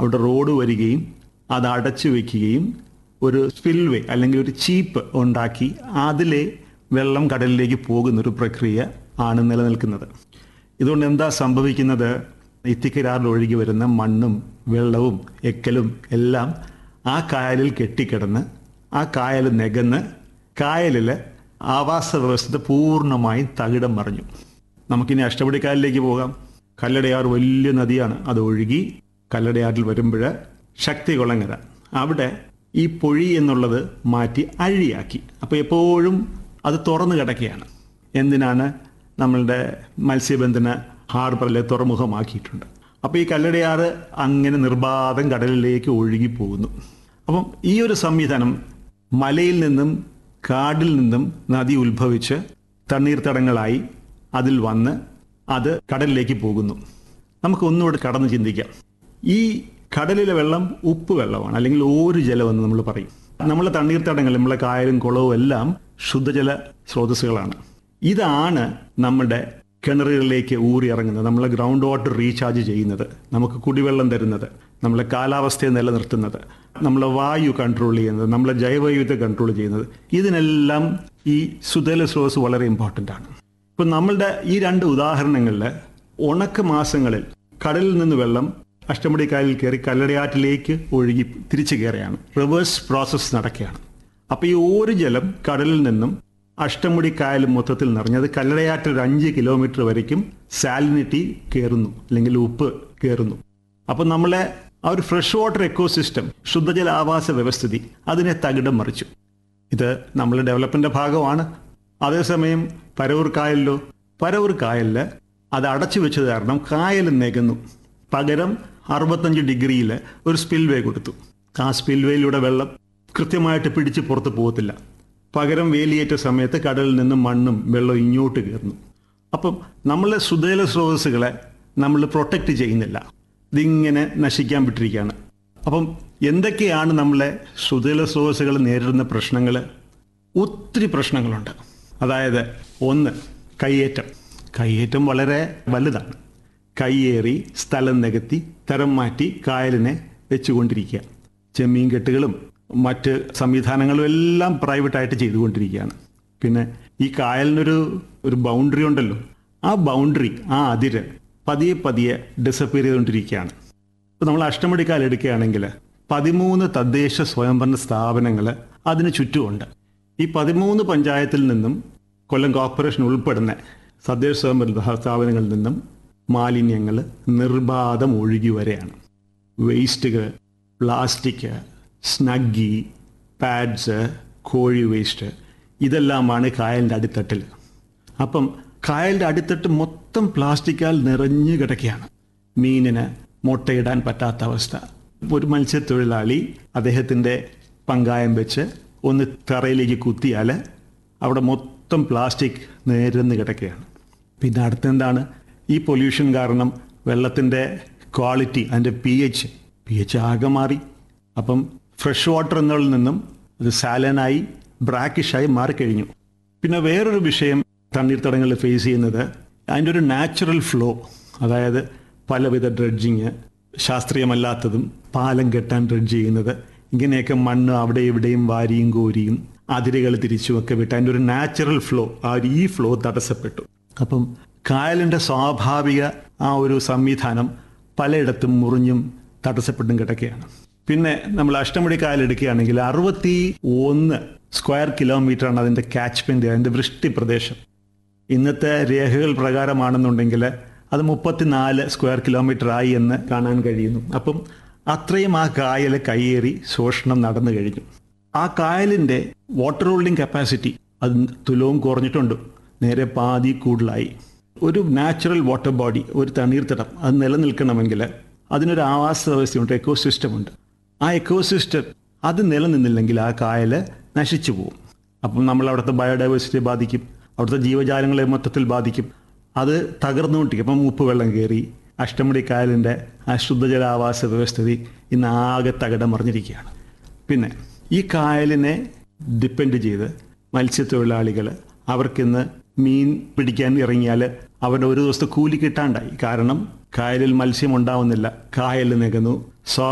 അവിടെ റോഡ് വരികയും അത് അടച്ചു വെക്കുകയും ഒരു സ്പിൽവേ അല്ലെങ്കിൽ ഒരു ചീപ്പ് ഉണ്ടാക്കി അതിലെ വെള്ളം കടലിലേക്ക് പോകുന്ന ഒരു പ്രക്രിയ ആണ് നിലനിൽക്കുന്നത് ഇതുകൊണ്ട് എന്താ സംഭവിക്കുന്നത് ഇത്തിക്കരാറിൽ ഒഴുകി വരുന്ന മണ്ണും വെള്ളവും എക്കലും എല്ലാം ആ കായലിൽ കെട്ടിക്കിടന്ന് ആ കായൽ നികന്ന് കായലിൽ ആവാസ വ്യവസ്ഥ പൂർണ്ണമായും തകിടം മറിഞ്ഞു നമുക്കിനി അഷ്ടപടിക്കായലിലേക്ക് പോകാം കല്ലടയാർ വലിയ നദിയാണ് അത് ഒഴുകി കല്ലടയാറിൽ വരുമ്പോൾ ശക്തി കുളങ്ങര അവിടെ ഈ പൊഴി എന്നുള്ളത് മാറ്റി അഴിയാക്കി അപ്പോൾ എപ്പോഴും അത് തുറന്നു കിടക്കുകയാണ് എന്തിനാണ് നമ്മളുടെ മത്സ്യബന്ധന ഹാർബറിലെ തുറമുഖമാക്കിയിട്ടുണ്ട് അപ്പോൾ ഈ കല്ലടയാറ് അങ്ങനെ നിർബാധം കടലിലേക്ക് ഒഴുകി പോകുന്നു അപ്പം ഈ ഒരു സംവിധാനം മലയിൽ നിന്നും കാടിൽ നിന്നും നദി ഉത്ഭവിച്ച് തണ്ണീർത്തടങ്ങളായി അതിൽ വന്ന് അത് കടലിലേക്ക് പോകുന്നു നമുക്ക് ഒന്നുകൂടെ കടന്ന് ചിന്തിക്കാം ഈ കടലിലെ വെള്ളം ഉപ്പ് വെള്ളമാണ് അല്ലെങ്കിൽ ഓരു ജലമെന്ന് നമ്മൾ പറയും നമ്മളെ തണ്ണീർത്തടങ്ങൾ നമ്മളെ കായലും കുളവും എല്ലാം ശുദ്ധജല സ്രോതസ്സുകളാണ് ഇതാണ് നമ്മുടെ കിണറുകളിലേക്ക് ഊറി ഇറങ്ങുന്നത് നമ്മളെ ഗ്രൗണ്ട് വാട്ടർ റീചാർജ് ചെയ്യുന്നത് നമുക്ക് കുടിവെള്ളം തരുന്നത് നമ്മളെ കാലാവസ്ഥയെ നിലനിർത്തുന്നത് നമ്മളെ വായു കൺട്രോൾ ചെയ്യുന്നത് നമ്മളെ ജൈവവൈവിധ്യം കൺട്രോൾ ചെയ്യുന്നത് ഇതിനെല്ലാം ഈ സുതല സ്രോതസ് വളരെ ഇമ്പോർട്ടൻ്റ് ആണ് ഇപ്പം നമ്മളുടെ ഈ രണ്ട് ഉദാഹരണങ്ങളിൽ ഉണക്ക മാസങ്ങളിൽ കടലിൽ നിന്ന് വെള്ളം അഷ്ടമുടി കായലിൽ കയറി കല്ലടയാറ്റിലേക്ക് ഒഴുകി തിരിച്ചു കയറുകയാണ് റിവേഴ്സ് പ്രോസസ്സ് നടക്കുകയാണ് അപ്പോൾ ഈ ഒരു ജലം കടലിൽ നിന്നും അഷ്ടമുടി കായൽ മൊത്തത്തിൽ നിറഞ്ഞത് കല്ലടയാറ്റ് ഒരു അഞ്ച് കിലോമീറ്റർ വരയ്ക്കും സാലിനിറ്റി കയറുന്നു അല്ലെങ്കിൽ ഉപ്പ് കയറുന്നു അപ്പോൾ നമ്മളെ ആ ഒരു ഫ്രഷ് വാട്ടർ എക്കോസിസ്റ്റം ശുദ്ധജല ആവാസ വ്യവസ്ഥിതി അതിനെ തകിടം മറിച്ചു ഇത് നമ്മൾ ഡെവലപ്മെന്റ് ഭാഗമാണ് അതേസമയം പരവൂർ കായലിലോ പരവൂർ കായലിൽ അത് അടച്ചു വെച്ചത് കാരണം കായൽ നികന്നു പകരം അറുപത്തഞ്ച് ഡിഗ്രിയിൽ ഒരു സ്പിൽവേ കൊടുത്തു ആ സ്പിൽവേയിലൂടെ വെള്ളം കൃത്യമായിട്ട് പിടിച്ച് പുറത്ത് പോകത്തില്ല പകരം വേലിയേറ്റ സമയത്ത് കടലിൽ നിന്ന് മണ്ണും വെള്ളവും ഇങ്ങോട്ട് കയറുന്നു അപ്പം നമ്മളെ സുതേല സ്രോതസ്സുകളെ നമ്മൾ പ്രൊട്ടക്റ്റ് ചെയ്യുന്നില്ല ഇതിങ്ങനെ നശിക്കാൻ വിട്ടിരിക്കുകയാണ് അപ്പം എന്തൊക്കെയാണ് നമ്മളെ സുതേല സ്രോതസ്സുകൾ നേരിടുന്ന പ്രശ്നങ്ങൾ ഒത്തിരി പ്രശ്നങ്ങളുണ്ട് അതായത് ഒന്ന് കയ്യേറ്റം കയ്യേറ്റം വളരെ വലുതാണ് കയ്യേറി സ്ഥലം നികത്തി തരം മാറ്റി കായലിനെ വെച്ചുകൊണ്ടിരിക്കുക ചെമ്മീൻ കെട്ടുകളും മറ്റ് സംവിധാനങ്ങളും എല്ലാം പ്രൈവറ്റായിട്ട് ചെയ്തുകൊണ്ടിരിക്കുകയാണ് പിന്നെ ഈ കായലിനൊരു ഒരു ബൗണ്ടറി ഉണ്ടല്ലോ ആ ബൗണ്ടറി ആ അതിര് പതിയെ പതിയെ ഡിസപ്പിയർ ചെയ്തുകൊണ്ടിരിക്കുകയാണ് ഇപ്പോൾ നമ്മൾ അഷ്ടമടിക്കാൽ എടുക്കുകയാണെങ്കിൽ പതിമൂന്ന് തദ്ദേശ സ്വയംഭരണ സ്ഥാപനങ്ങൾ അതിന് ചുറ്റുമുണ്ട് ഈ പതിമൂന്ന് പഞ്ചായത്തിൽ നിന്നും കൊല്ലം കോർപ്പറേഷൻ ഉൾപ്പെടുന്ന തദ്ദേശ സ്വയംഭരണ സ്ഥാപനങ്ങളിൽ നിന്നും മാലിന്യങ്ങൾ നിർബാധം ഒഴുകി വരെയാണ് വേസ്റ്റുകൾ പ്ലാസ്റ്റിക് സ്നഗ്ഗി പാഡ്സ് കോഴി വേസ്റ്റ് ഇതെല്ലാമാണ് കായലിൻ്റെ അടിത്തട്ടിൽ അപ്പം കായലിൻ്റെ അടിത്തട്ട് മൊത്തം പ്ലാസ്റ്റിക്കാൽ നിറഞ്ഞു കിടക്കുകയാണ് മീനിന് മുട്ടയിടാൻ പറ്റാത്ത അവസ്ഥ ഒരു മത്സ്യത്തൊഴിലാളി അദ്ദേഹത്തിൻ്റെ പങ്കായം വെച്ച് ഒന്ന് തറയിലേക്ക് കുത്തിയാൽ അവിടെ മൊത്തം പ്ലാസ്റ്റിക് നിരന്ന് കിടക്കുകയാണ് പിന്നെ അടുത്തെന്താണ് ഈ പൊല്യൂഷൻ കാരണം വെള്ളത്തിൻ്റെ ക്വാളിറ്റി അതിൻ്റെ പി എച്ച് പി എച്ച് ആകെ മാറി അപ്പം ഫ്രഷ് വാട്ടർ എന്നതിൽ നിന്നും അത് സാലനായി ബ്രാക്കിഷായി മാറിക്കഴിഞ്ഞു പിന്നെ വേറൊരു വിഷയം തണ്ണീർത്തടങ്ങളിൽ ഫേസ് ചെയ്യുന്നത് അതിൻ്റെ ഒരു നാച്ചുറൽ ഫ്ലോ അതായത് പലവിധ ഡ്രഡ്ജിങ് ശാസ്ത്രീയമല്ലാത്തതും പാലം കെട്ടാൻ ഡ്രഡ്ജ് ചെയ്യുന്നത് ഇങ്ങനെയൊക്കെ മണ്ണ് അവിടെ ഇവിടെയും വാരിയും കോരിയും അതിരുകൾ തിരിച്ചുമൊക്കെ വിട്ട് അതിൻ്റെ ഒരു നാച്ചുറൽ ഫ്ലോ ആ ഒരു ഈ ഫ്ലോ തടസ്സപ്പെട്ടു അപ്പം കായലിൻ്റെ സ്വാഭാവിക ആ ഒരു സംവിധാനം പലയിടത്തും മുറിഞ്ഞും തടസ്സപ്പെട്ടും കിടക്കുകയാണ് പിന്നെ നമ്മൾ അഷ്ടമുടി കായൽ എടുക്കുകയാണെങ്കിൽ അറുപത്തി ഒന്ന് സ്ക്വയർ കിലോമീറ്റർ ആണ് അതിൻ്റെ കാച്ച്മെന്റ് അതിൻ്റെ വൃഷ്ടി പ്രദേശം ഇന്നത്തെ രേഖകൾ പ്രകാരമാണെന്നുണ്ടെങ്കിൽ അത് മുപ്പത്തിനാല് സ്ക്വയർ കിലോമീറ്റർ ആയി എന്ന് കാണാൻ കഴിയുന്നു അപ്പം അത്രയും ആ കായൽ കയ്യേറി ശോഷണം നടന്നു കഴിഞ്ഞു ആ കായലിൻ്റെ വാട്ടർ ഹോൾഡിംഗ് കപ്പാസിറ്റി അത് തുലവും കുറഞ്ഞിട്ടുണ്ട് നേരെ പാതി കൂടുതലായി ഒരു നാച്ചുറൽ വാട്ടർ ബോഡി ഒരു തണ്ണീർത്തടം അത് നിലനിൽക്കണമെങ്കിൽ അതിനൊരു ആവാസ വ്യവസ്ഥയുണ്ട് എക്കോസിസ്റ്റം ഉണ്ട് ആ എക്കോസിസ്റ്റം അത് നിലനിന്നില്ലെങ്കിൽ ആ കായൽ നശിച്ചു പോകും അപ്പം നമ്മൾ അവിടുത്തെ ബയോഡൈവേഴ്സിറ്റിയെ ബാധിക്കും അവിടുത്തെ ജീവജാലങ്ങളെ മൊത്തത്തിൽ ബാധിക്കും അത് തകർന്നുകൊണ്ടിരിക്കും അപ്പം ഉപ്പ് വെള്ളം കയറി അഷ്ടമുടി കായലിൻ്റെ ആ ശുദ്ധജലാവാസ വ്യവസ്ഥിതി ഇന്ന് ആകെ തകിടം മറിഞ്ഞിരിക്കുകയാണ് പിന്നെ ഈ കായലിനെ ഡിപ്പെൻഡ് ചെയ്ത് മത്സ്യത്തൊഴിലാളികൾ അവർക്കിന്ന് മീൻ പിടിക്കാൻ ഇറങ്ങിയാൽ അവരുടെ ഒരു ദിവസത്തെ കൂലി കിട്ടാണ്ടായി കാരണം കായലിൽ മത്സ്യം ഉണ്ടാവുന്നില്ല കായൽ നികന്നു